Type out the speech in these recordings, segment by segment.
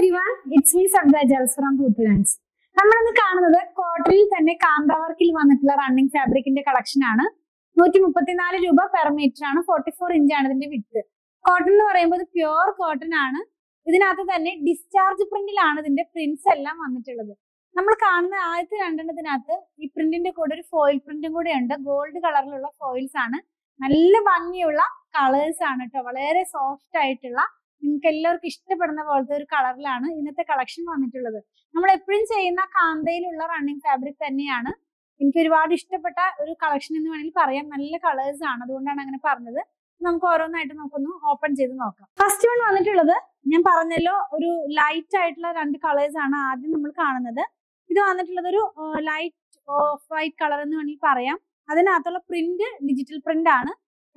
every one it's me സബ്ദ ജൽസ് from പൂത്തുലാൻസ് നമ്മളിന്ന് കാണുന്നത് കോട്ടണിൽ തന്നെ കാന്ത വർക്കിൽ വന്നിട്ടുള്ള റണ്ണിങ് ഫാബ്രിക്കിന്റെ കളക്ഷൻ ആണ് നൂറ്റി മുപ്പത്തിനാല് രൂപ പെർ മീറ്റർ ആണ് ഫോർട്ടി ഫോർ ഇഞ്ച് ആണ് ഇതിന്റെ വിത്ത് കോട്ടൺ എന്ന് പറയുമ്പോൾ ഇത് പ്യുവർ കോട്ടൺ ആണ് ഇതിനകത്ത് തന്നെ ഡിസ്ചാർജ് പ്രിന്റിലാണ് ഇതിന്റെ പ്രിന്റ്സ് എല്ലാം വന്നിട്ടുള്ളത് നമ്മൾ കാണുന്ന ആദ്യത്തെ രണ്ടെണ്ണത്തിനകത്ത് ഈ പ്രിന്റിന്റെ കൂടെ ഒരു ഫോയിൽ പ്രിന്റും കൂടെ ഉണ്ട് ഗോൾഡ് കളറിലുള്ള ഫോയിൽസ് ആണ് നല്ല ഭംഗിയുള്ള കളേഴ്സ് ആണ് കേട്ടോ വളരെ സോഫ്റ്റ് ആയിട്ടുള്ള നിങ്ങൾക്ക് എല്ലാവർക്കും ഇഷ്ടപ്പെടുന്ന പോലത്തെ ഒരു കളറിലാണ് ഇന്നത്തെ കളക്ഷൻ വന്നിട്ടുള്ളത് നമ്മൾ എപ്പോഴും ചെയ്യുന്ന കാന്തയിലുള്ള റണ്ണിങ് ഫാബ്രിക് തന്നെയാണ് എനിക്ക് ഒരുപാട് ഇഷ്ടപ്പെട്ട ഒരു കളക്ഷൻ എന്ന് വേണമെങ്കിൽ പറയാം നല്ല കളേഴ്സ് ആണ് അതുകൊണ്ടാണ് അങ്ങനെ പറഞ്ഞത് നമുക്ക് ഓരോന്നായിട്ട് നമുക്കൊന്ന് ഓപ്പൺ ചെയ്ത് നോക്കാം ഫസ്റ്റ് വൺ വന്നിട്ടുള്ളത് ഞാൻ പറഞ്ഞല്ലോ ഒരു ലൈറ്റ് ആയിട്ടുള്ള രണ്ട് കളേഴ്സ് ആണ് ആദ്യം നമ്മൾ കാണുന്നത് ഇത് വന്നിട്ടുള്ളത് ഒരു ലൈറ്റ് ഓഫ് വൈറ്റ് കളർ എന്ന് വേണമെങ്കിൽ പറയാം അതിനകത്തുള്ള പ്രിന്റ് ഡിജിറ്റൽ പ്രിന്റ് ആണ്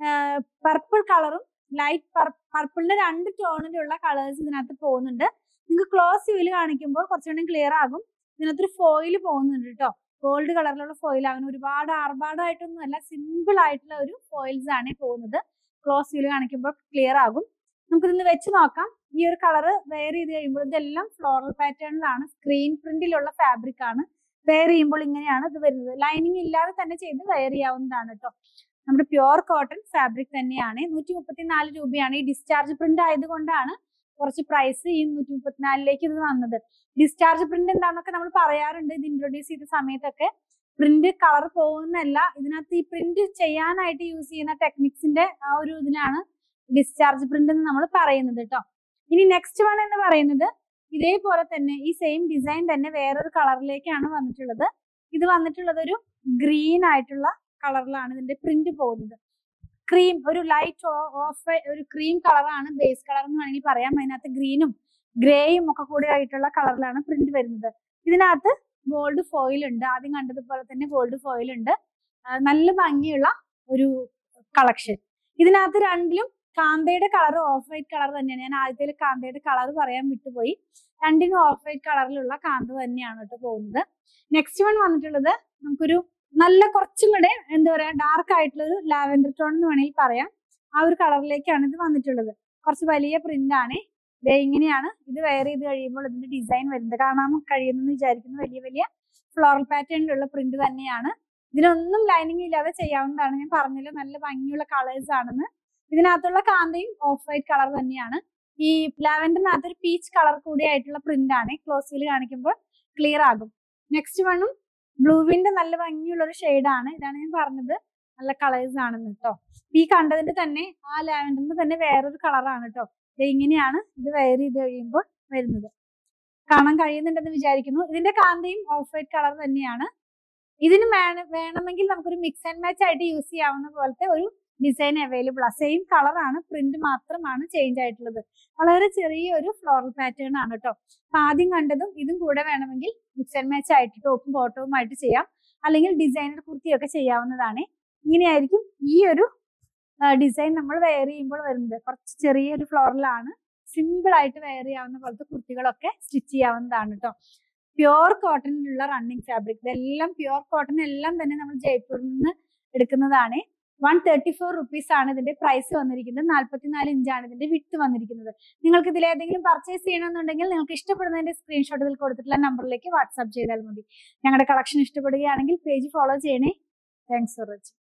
പർപ്പിൾ കളറും ലൈറ്റ് പർപ്പിളിന്റെ രണ്ട് ടോണിലുള്ള കളേഴ്സ് ഇതിനകത്ത് പോകുന്നുണ്ട് നിങ്ങൾക്ക് ക്ലോസ് വ്യൂല് കാണിക്കുമ്പോൾ കുറച്ചുകൂടി ക്ലിയർ ആകും ഇതിനകത്തൊരു ഫോയിൽ പോകുന്നുണ്ട് കേട്ടോ ഗോൾഡ് കളറിലുള്ള ഫോയിൽ അങ്ങനെ ഒരുപാട് ആർഭാടമായിട്ടൊന്നും അല്ല സിമ്പിൾ ആയിട്ടുള്ള ഒരു ഫോയിൽസ് ആണ് ഈ പോകുന്നത് ക്ലോസ് വ്യൂല് കാണിക്കുമ്പോൾ ക്ലിയർ ആകും നമുക്ക് ഇതിന്ന് വെച്ച് നോക്കാം ഈ ഒരു കളർ വെയർ ചെയ്ത് കഴിയുമ്പോൾ ഇതെല്ലാം ഫ്ലോറൽ പാറ്റേണിലാണ് സ്ക്രീൻ പ്രിന്റിലുള്ള ഫാബ്രിക് ആണ് വെയർ ചെയ്യുമ്പോൾ ഇങ്ങനെയാണ് ഇത് വരുന്നത് ലൈനിങ് ഇല്ലാതെ തന്നെ ചെയ്ത് വെയർ ചെയ്യാവുന്നതാണ് കേട്ടോ നമ്മുടെ പ്യുവർ കോട്ടൺ ഫാബ്രിക് തന്നെയാണ് നൂറ്റി മുപ്പത്തിനാല് രൂപയാണ് ഈ ഡിസ്ചാർജ് പ്രിന്റ് ആയതുകൊണ്ടാണ് കുറച്ച് പ്രൈസ് ഈ നൂറ്റി മുപ്പത്തിനാലിലേക്ക് ഇത് വന്നത് ഡിസ്ചാർജ് പ്രിന്റ് എന്താണെന്നൊക്കെ നമ്മൾ പറയാറുണ്ട് ഇത് ഇൻട്രൊഡ്യൂസ് ചെയ്ത സമയത്തൊക്കെ പ്രിന്റ് കളർ പോകുന്നല്ല ഇതിനകത്ത് ഈ പ്രിന്റ് ചെയ്യാനായിട്ട് യൂസ് ചെയ്യുന്ന ടെക്നിക്സിന്റെ ആ ഒരു ഇതിനാണ് ഡിസ്ചാർജ് പ്രിന്റ് എന്ന് നമ്മൾ പറയുന്നത് കേട്ടോ ഇനി നെക്സ്റ്റ് വൺ എന്ന് പറയുന്നത് ഇതേപോലെ തന്നെ ഈ സെയിം ഡിസൈൻ തന്നെ വേറൊരു കളറിലേക്കാണ് വന്നിട്ടുള്ളത് ഇത് വന്നിട്ടുള്ളത് ഒരു ഗ്രീൻ ആയിട്ടുള്ള കളറിലാണ് ഇതിന്റെ പ്രിന്റ് പോകുന്നത് ക്രീം ഒരു ലൈറ്റ് ഓഫ് ഒരു ക്രീം കളറാണ് ബേസ് കളർ എന്ന് വേണമെങ്കിൽ പറയാം അതിനകത്ത് ഗ്രീനും ഗ്രേയും ഒക്കെ കൂടി ആയിട്ടുള്ള കളറിലാണ് പ്രിന്റ് വരുന്നത് ഇതിനകത്ത് ഗോൾഡ് ഫോയിൽ ഉണ്ട് ആദ്യം കണ്ടതുപോലെ തന്നെ ഗോൾഡ് ഫോയിൽ ഉണ്ട് നല്ല ഭംഗിയുള്ള ഒരു കളക്ഷൻ ഇതിനകത്ത് രണ്ടിലും കാന്തയുടെ കളർ ഓഫ് വൈറ്റ് കളർ തന്നെയാണ് ഞാൻ ആദ്യത്തെ കാന്തയുടെ കളർ പറയാൻ വിട്ടുപോയി രണ്ടിനും ഓഫ് വൈറ്റ് കളറിലുള്ള കാന്ത തന്നെയാണ് കേട്ടോ പോകുന്നത് നെക്സ്റ്റ് വൺ വന്നിട്ടുള്ളത് നമുക്കൊരു നല്ല കുറച്ചും കൂടെ എന്താ പറയാ ഡാർക്ക് ആയിട്ടുള്ള ഒരു ലാവൻഡർ ടോൺ എന്ന് വേണമെങ്കിൽ പറയാം ആ ഒരു കളറിലേക്കാണ് ഇത് വന്നിട്ടുള്ളത് കുറച്ച് വലിയ പ്രിന്റ് ആണ് ദേ ഇങ്ങനെയാണ് ഇത് വെയർ ചെയ്ത് കഴിയുമ്പോൾ ഇതിന്റെ ഡിസൈൻ വരുന്നത് കാണാൻ കഴിയുന്നെന്ന് വിചാരിക്കുന്നു വലിയ വലിയ ഫ്ലോറൽ പാറ്റേണിലുള്ള പ്രിന്റ് തന്നെയാണ് ഇതിനൊന്നും ലൈനിങ് ഇല്ലാതെ ചെയ്യാവുന്നതാണ് ഞാൻ പറഞ്ഞല്ലോ നല്ല ഭംഗിയുള്ള കളേഴ്സ് ആണെന്ന് ഇതിനകത്തുള്ള കാന്തയും ഓഫ് വൈറ്റ് കളർ തന്നെയാണ് ഈ ലാവൻഡറിനകത്ത് ഒരു പീച്ച് കളർ കൂടി ആയിട്ടുള്ള പ്രിന്റ് ആണ് ക്ലോസിൽ കാണിക്കുമ്പോൾ ക്ലിയർ ആകും നെക്സ്റ്റ് വണ്ണും ബ്ലൂവിന്റെ നല്ല ഭംഗിയുള്ള ഒരു ആണ് ഇതാണ് ഞാൻ പറഞ്ഞത് നല്ല കളേഴ്സ് ആണെന്ന് കേട്ടോ ഈ കണ്ടതിന്റെ തന്നെ ആ ലാവൻഡറിന്റെ തന്നെ വേറൊരു കളറാണ് കേട്ടോ ഇങ്ങനെയാണ് ഇത് വെയർ ചെയ്ത് കഴിയുമ്പോൾ വരുന്നത് കാണാൻ കഴിയുന്നുണ്ടെന്ന് വിചാരിക്കുന്നു ഇതിന്റെ കാന്തയും ഓഫ് വൈറ്റ് കളർ തന്നെയാണ് ഇതിന് വേണമെങ്കിൽ നമുക്കൊരു മിക്സ് ആൻഡ് മാച്ച് ആയിട്ട് യൂസ് ചെയ്യാവുന്ന പോലത്തെ ഒരു ഡിസൈൻ അവൈലബിൾ ആ സെയിം കളറാണ് പ്രിന്റ് മാത്രമാണ് ചേഞ്ച് ആയിട്ടുള്ളത് വളരെ ചെറിയൊരു ഫ്ലോറൽ പാറ്റേൺ ആണ് കേട്ടോ അപ്പൊ ആദ്യം കണ്ടതും ഇതും കൂടെ വേണമെങ്കിൽ മിക്സ് ആൻഡ് മാച്ച് ആയിട്ട് ടോപ്പും ബോട്ടവും ആയിട്ട് ചെയ്യാം അല്ലെങ്കിൽ ഡിസൈനർ കുർത്തിയൊക്കെ ചെയ്യാവുന്നതാണ് ഇങ്ങനെയായിരിക്കും ഈ ഒരു ഡിസൈൻ നമ്മൾ വെയർ ചെയ്യുമ്പോൾ വരുന്നത് കുറച്ച് ചെറിയൊരു ഫ്ലോറിലാണ് സിമ്പിൾ ആയിട്ട് വെയർ ചെയ്യാവുന്ന പോലത്തെ കുർത്തികളൊക്കെ സ്റ്റിച്ച് ചെയ്യാവുന്നതാണ് കേട്ടോ പ്യുവർ കോട്ടണിലുള്ള റണ്ണിങ് ഫാബ്രിക് ഇതെല്ലാം പ്യുവർ കോട്ടൺ എല്ലാം തന്നെ നമ്മൾ ജയ്പൂരിൽ നിന്ന് എടുക്കുന്നതാണ് വൺ തേർട്ടി ഫോർ റുപ്പീസ് ആണ് ഇതിന്റെ പ്രൈസ് വന്നിരിക്കുന്നത് നാല്പത്തിനാല് ഇഞ്ചാണ് ഇതിന്റെ വിട്ട് വന്നിരിക്കുന്നത് നിങ്ങൾക്ക് ഇതിൽ ഏതെങ്കിലും പർച്ചേസ് ചെയ്യണമെന്നുണ്ടെങ്കിൽ നിങ്ങൾക്ക് ഇഷ്ടപ്പെടുന്നതിന്റെ സ്ക്രീൻഷോട്ട് ഇതിൽ കൊടുത്തിട്ടുള്ള നമ്പറിലേക്ക് വാട്സാപ്പ് ചെയ്താൽ മതി ഞങ്ങളുടെ കളക്ഷൻ ഇഷ്ടപ്പെടുകയാണെങ്കിൽ പേജ് ഫോളോ ചെയ്യണേ താങ്ക്സ് ഫോർ വാച്ചിങ്